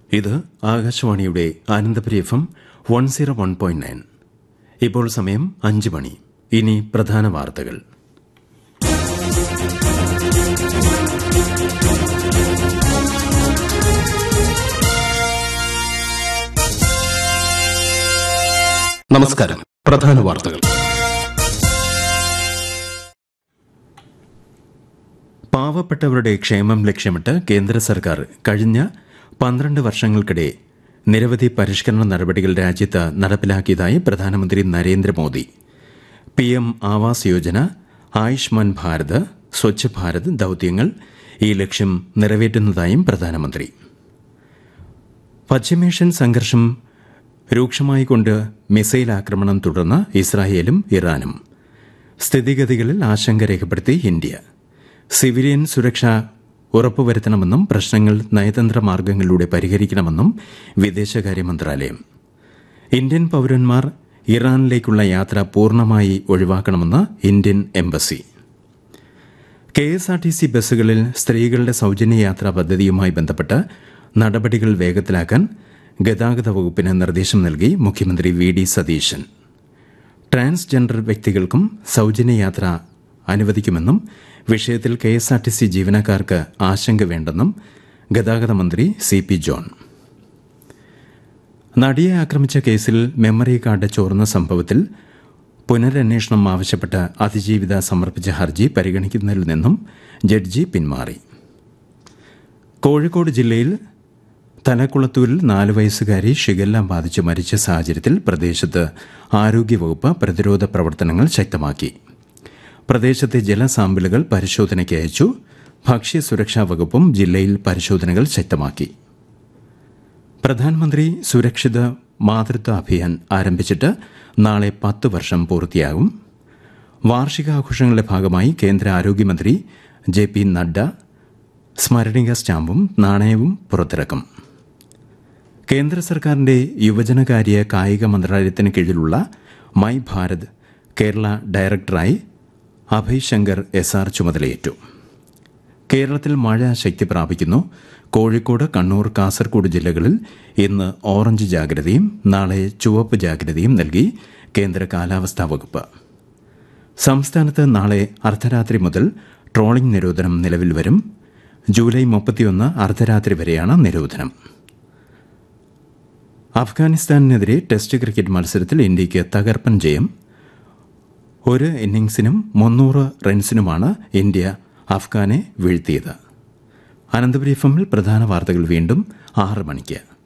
ഇത് ആകാശവാണിയുടെ Anandapuri F M one zero one point nine ഇപ്പോൾ സമയം അഞ്ച് മണി ഇനി പ്രധാന വാർത്തകൾ നമസ്കാരം പ്രധാന വാർത്തകൾ പാവപ്പെട്ടവരുടെ ക്ഷേമം ലക്ഷ്യമിട്ട് കേന്ദ്ര സർക്കാർ കഴിഞ്ഞ പന്ത്രണ്ട് വർഷങ്ങൾക്കിടെ നിരവധി പരിഷ്കരണ നടപടികൾ രാജ്യത്ത് നടപ്പിലാക്കിയതായി പ്രധാനമന്ത്രി നരേന്ദ്രമോദി പി എം ആവാസ് യോജന ആയുഷ്മാൻ ഭാരത് സ്വച്ഛ് ഭാരത് ദൌത്യങ്ങൾ ഈ ലക്ഷ്യം നിറവേറ്റുന്നതായും പ്രധാനമന്ത്രി പശ്ചിമേഷ്യൻ സംഘർഷം രൂക്ഷമായിക്കൊണ്ട് മിസൈൽ ആക്രമണം തുടർന്ന് ഇസ്രായേലും ഇറാനും സ്ഥിതിഗതികളിൽ ആശങ്ക രേഖപ്പെടുത്തി ഇന്ത്യ സിവിലിയൻ സുരക്ഷ ഉറപ്പുവരുത്തണമെന്നും പ്രശ്നങ്ങൾ നയതന്ത്ര മാർഗങ്ങളിലൂടെ പരിഹരിക്കണമെന്നും വിദേശകാര്യ മന്ത്രാലയം ഇന്ത്യൻ പൌരന്മാർ ഇറാനിലേക്കുള്ള യാത്ര പൂർണ്ണമായി ഒഴിവാക്കണമെന്ന് Indian embassy K S R T C ബസ്സുകളിൽ സ്ത്രീകളുടെ സൌജന്യ യാത്രാ പദ്ധതിയുമായി ബന്ധപ്പെട്ട് നടപടികൾ വേഗത്തിലാക്കാൻ ഗതാഗത വകുപ്പിന് നിർദ്ദേശം നൽകി മുഖ്യമന്ത്രി വി ഡി സതീശൻ ട്രാൻസ്ജെൻഡർ വ്യക്തികൾക്കും സൌജന്യ യാത്ര അനുവദിക്കുമെന്നും വിഷയത്തിൽ K S R T C ജീവനക്കാർക്ക് ആശങ്ക വേണ്ടെന്നും ഗതാഗത മന്ത്രി സി പി ജോൺ നടിയെ ആക്രമിച്ച കേസിൽ മെമ്മറി കാർഡ് ചോർന്ന സംഭവത്തിൽ പുനരന്വേഷണം ആവശ്യപ്പെട്ട് അതിജീവിത സമർപ്പിച്ച ഹർജി പരിഗണിക്കുന്നതിൽ നിന്നും ജഡ്ജി പിന്മാറി കോഴിക്കോട് ജില്ലയിൽ തലക്കുളത്തൂരിൽ നാല് വയസ്സുകാരി ഷിഗല്ല ബാധിച്ച് മരിച്ച സാഹചര്യത്തിൽ പ്രദേശത്ത് ആരോഗ്യവകുപ്പ് പ്രതിരോധ പ്രവർത്തനങ്ങൾ ശക്തമാക്കി പ്രദേശത്തെ ജലസാമ്പിളുകൾ പരിശോധനയ്ക്ക് അയച്ചു ഭക്ഷ്യസുരക്ഷാ വകുപ്പും ജില്ലയിൽ പരിശോധനകൾ ശക്തമാക്കി പ്രധാനമന്ത്രി സുരക്ഷിത മാതൃത്വ അഭിയാൻ ആരംഭിച്ചിട്ട് നാളെ പത്ത് വർഷം പൂർത്തിയാകും വാർഷികാഘോഷങ്ങളുടെ ഭാഗമായി കേന്ദ്ര ആരോഗ്യമന്ത്രി ജെ പി നഡ്ഡ സ്മരണിക സ്റ്റാമ്പും നാണയവും പുറത്തിറക്കും കേന്ദ്ര സർക്കാരിന്റെ യുവജനകാര്യ കായിക മന്ത്രാലയത്തിന് കീഴിലുള്ള മൈ ഭാരത് കേരള ഡയറക്ടറായി അഭയ് ശങ്കർ എസ് ആർ ചുമതലയേറ്റു കേരളത്തിൽ മഴ ശക്തി പ്രാപിക്കുന്നു കോഴിക്കോട് കണ്ണൂർ കാസർഗോഡ് ജില്ലകളിൽ ഇന്ന് ഓറഞ്ച് ജാഗ്രതയും നാളെ ചുവപ്പ് ജാഗ്രതയും നൽകി കേന്ദ്ര കാലാവസ്ഥാ വകുപ്പ് സംസ്ഥാനത്ത് നാളെ അർദ്ധരാത്രി മുതൽ ട്രോളിംഗ് നിരോധനം നിലവിൽ വരും ജൂലൈ മുപ്പത്തിയൊന്ന് അർദ്ധരാത്രി വരെയാണ് നിരോധനം അഫ്ഗാനിസ്ഥാനെതിരെ ടെസ്റ്റ് ക്രിക്കറ്റ് മത്സരത്തിൽ ഇന്ത്യയ്ക്ക് തകർപ്പൻ ജയം ഒരു ഇന്നിംഗ്സിനും മുന്നൂറ് റൺസിനുമാണ് ഇന്ത്യ അഫ്ഗാനെ വീഴ്ത്തിയത് അനന്തപുരി എഫ് എമ്മിൽ പ്രധാന വാർത്തകൾ വീണ്ടും ആറ് മണിക്ക്